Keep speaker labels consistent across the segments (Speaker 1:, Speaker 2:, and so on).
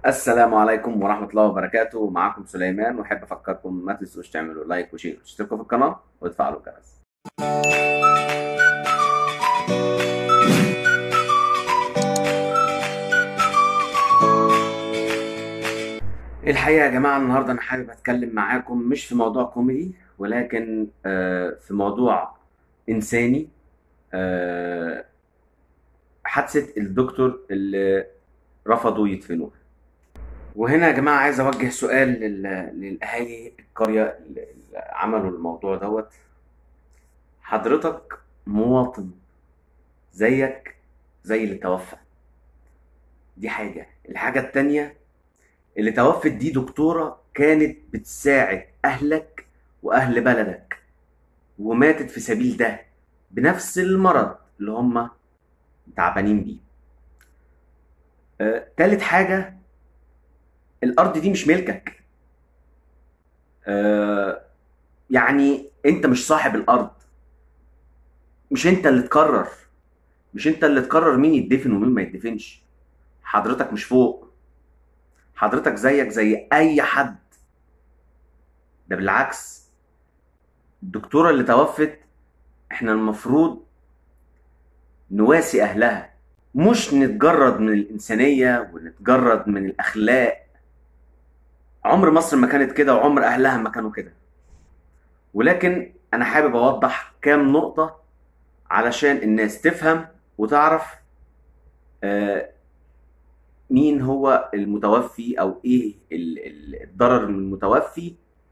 Speaker 1: السلام عليكم ورحمة الله وبركاته معكم سليمان وأحب أفكركم ما تنسوش تعملوا لايك وشير وتشتركوا في القناة وتفعلوا الجرس الحقيقة يا جماعة النهاردة أنا حابب أتكلم معاكم مش في موضوع كوميدي ولكن آه، في موضوع إنساني آه، حادثة الدكتور اللي رفضوا يدفنوها وهنا يا جماعة عايز أوجه سؤال لل- للأهالي القرية اللي اللي عملوا الموضوع دوت حضرتك مواطن زيك زي اللي توفى دي حاجة الحاجة التانية اللي توفت دي دكتورة كانت بتساعد أهلك وأهل بلدك وماتت في سبيل ده بنفس المرض اللي هم تعبانين بيه آه، تالت حاجة الأرض دي مش ملكك آه، يعني أنت مش صاحب الأرض مش أنت اللي تقرر مش أنت اللي تقرر مين يدفن ومين ما يدفنش حضرتك مش فوق حضرتك زيك زي أي حد ده بالعكس الدكتورة اللي توفت احنا المفروض نواسي أهلها مش نتجرد من الإنسانية ونتجرد من الأخلاق عمر مصر ما كانت كده وعمر أهلها ما كانوا كده ولكن أنا حابب أوضح كام نقطة علشان الناس تفهم وتعرف آه، مين هو المتوفي أو إيه ال- ال- الضرر من المتوفي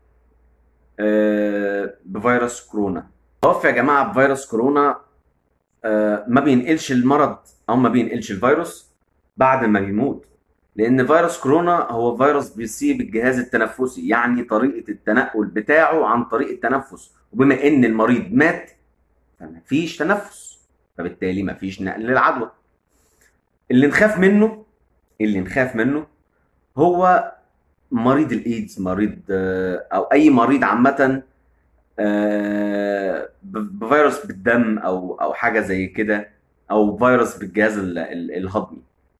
Speaker 1: آه، بفيروس كورونا المتوفي يا جماعة بفيروس كورونا آه، ما بينقلش المرض او ما بينقلش الفيروس بعد ما بيموت لان فيروس كورونا هو فيروس بيصيب الجهاز التنفسي يعني طريقه التنقل بتاعه عن طريق التنفس وبما ان المريض مات فمفيش تنفس فبالتالي مفيش نقل للعدوى اللي نخاف منه اللي نخاف منه هو مريض الايدز مريض آه، او اي مريض عامه آه، ب- بفيروس بالدم او او حاجه زي كده او فيروس بالجهاز ال- ال- الهضمي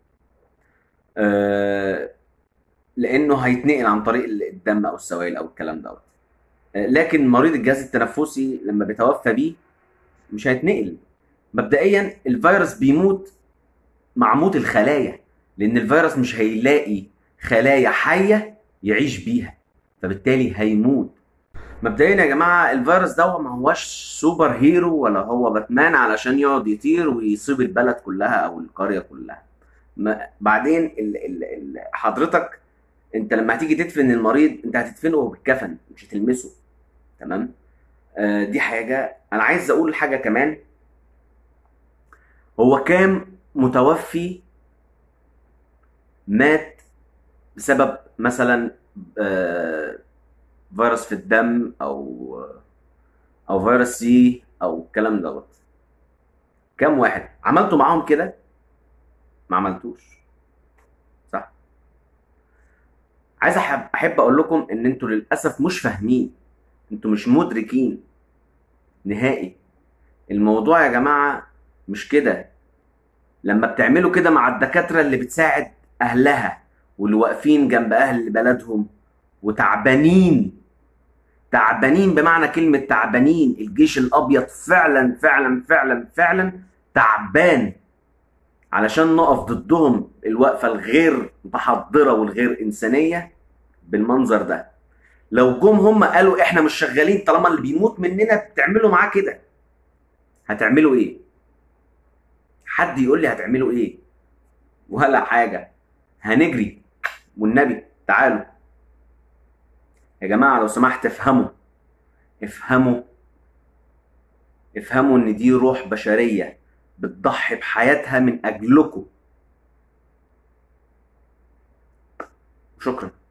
Speaker 1: آه، لانه هيتنقل عن طريق ال- الدم او السوائل او الكلام دوت آه، لكن مريض الجهاز التنفسي لما بيتوفى بيه مش هيتنقل مبدئيا الفيروس بيموت مع موت الخلايا لان الفيروس مش هيلاقي خلايا حيه يعيش بيها فبالتالي هيموت مبدئيا يا جماعه الفيروس ده ما هوش سوبر هيرو ولا هو باتمان علشان يقعد يطير ويصيب البلد كلها او القريه كلها ما بعدين ال ال ال حضرتك انت لما هتيجي تدفن المريض انت هتدفنه بالكفن مش هتلمسه تمام آه دي حاجه انا عايز اقول حاجه كمان هو كام متوفي مات بسبب مثلا آه فيروس في الدم او او فيروس سي او الكلام دوت كام واحد عملتوا معاهم كده ما عملتوش صح عايز احب احب اقول لكم ان انتوا للاسف مش فاهمين انتوا مش مدركين نهائي الموضوع يا جماعه مش كده لما بتعملوا كده مع الدكاتره اللي بتساعد اهلها واللي واقفين جنب اهل بلدهم وتعبانين تعبانين بمعنى كلمة تعبانين الجيش الأبيض فعلا فعلا فعلا فعلا تعبان علشان نقف ضدهم الوقفة الغير متحضرة والغير إنسانية بالمنظر ده لو جم هم قالوا احنا مش شغالين طالما اللي بيموت مننا بتعملوا معاه كده هتعملوا ايه حد يقول لي هتعملوا ايه ولا حاجة هنجري والنبي تعالوا يا جماعة لو سمحت افهموا افهموا افهموا ان دي روح بشرية بتضحي بحياتها من اجلكم شكرا